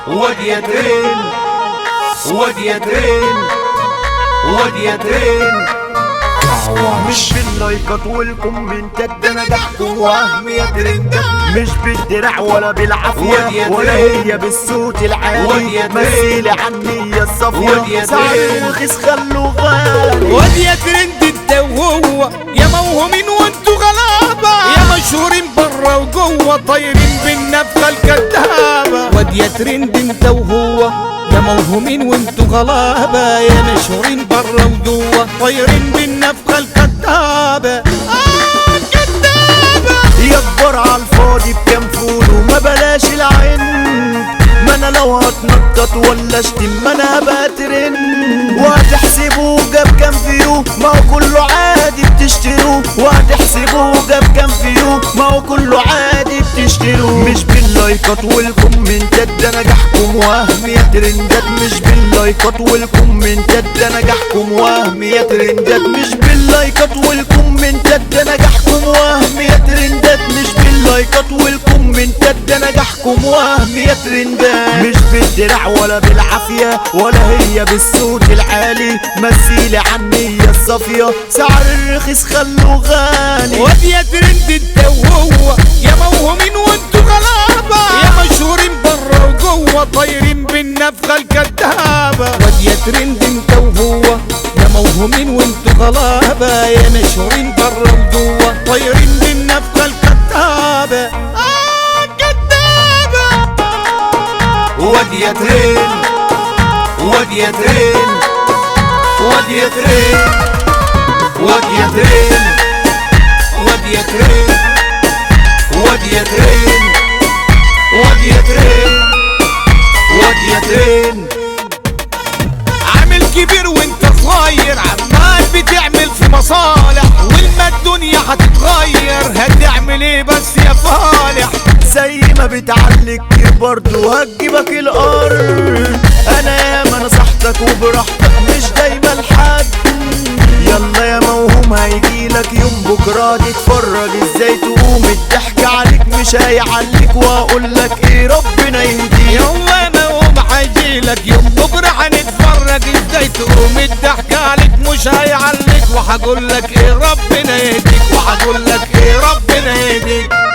وديتين وديتين وديتين مش باللايكات والكومنتات ده انا ضحكم وهم يا ترندات مش بالدراع ولا بالعافية ودي ولا ترند. هي بالصوت العالي ودي ترند. مثيلي عني يا الصافية ودي سعر ترند. رخيص خلوه غالي واد يا ترند انت وهو يا موهومين وانتوا غلابة يا مشهورين برا وجوه طايرين بالنفخة الكدابة واد يا ترند انت وهو يا موهومين وانتوا غلابة يا مشهورين برا وجوه طايرين بالنفخة الكدابة آه كدابة يكبر على الفاضي بكام فول وما بلاش العين ما انا لو هتنطط ولا اشتم ما انا هبقى ترند وهتحسبوه جاب كام فيو ما هو كله عادي بتشتروه وهتحسبوه جاب كام فيو ما هو كله عادي بتشتروه مش باللايكات والكومنتات ده نجاحكم وهم يا ترندات مش باللايكات والكومنتات ده نجاحكم وهم يا ترندات مش باللايكات والكومنتات ده نجاحكم وهم يا ترندات مش باللايكات والكومنتات ده نجاحكم وهم يا ترندات مش بالدراع ولا بالعافية ولا هي بالصوت العالي مثيلي عني يا الصافية سعر الرخيص خلوه غالي واد يا ترند انت وهو يا موهومين وانتوا غلابة يا مشهورين برا وجوه طايرين بالنفخة الكدابة واد يا ترند انت وهو يا موهومين وانتوا غلابة يا مشهورين برا وجوه طايرين بالنفخة الكدابة آه كدابة وديتين وديتين وديتين وديتين وديتين وديتين وديتين وديتين عامل كبير وانت صغير عمال بتعمل في مصالح والما الدنيا هتتغير هتعمل ايه بس يا فالح زي ما بتعلق برضه هتجيبك الارض انا ياما نصحتك وبراحتك مش دايما الحد يلا يا موهوم هيجيلك يوم بكره تتفرج ازاي تقوم الضحك عليك مش هيعليك واقولك ايه ربنا يهديك يوم ما هو هيجيلك يوم بكره هنتفرج ازاي تقوم الضحك عليك مش هيعليك وهقول لك ايه ربنا يهديك وهقول لك ايه ربنا يهديك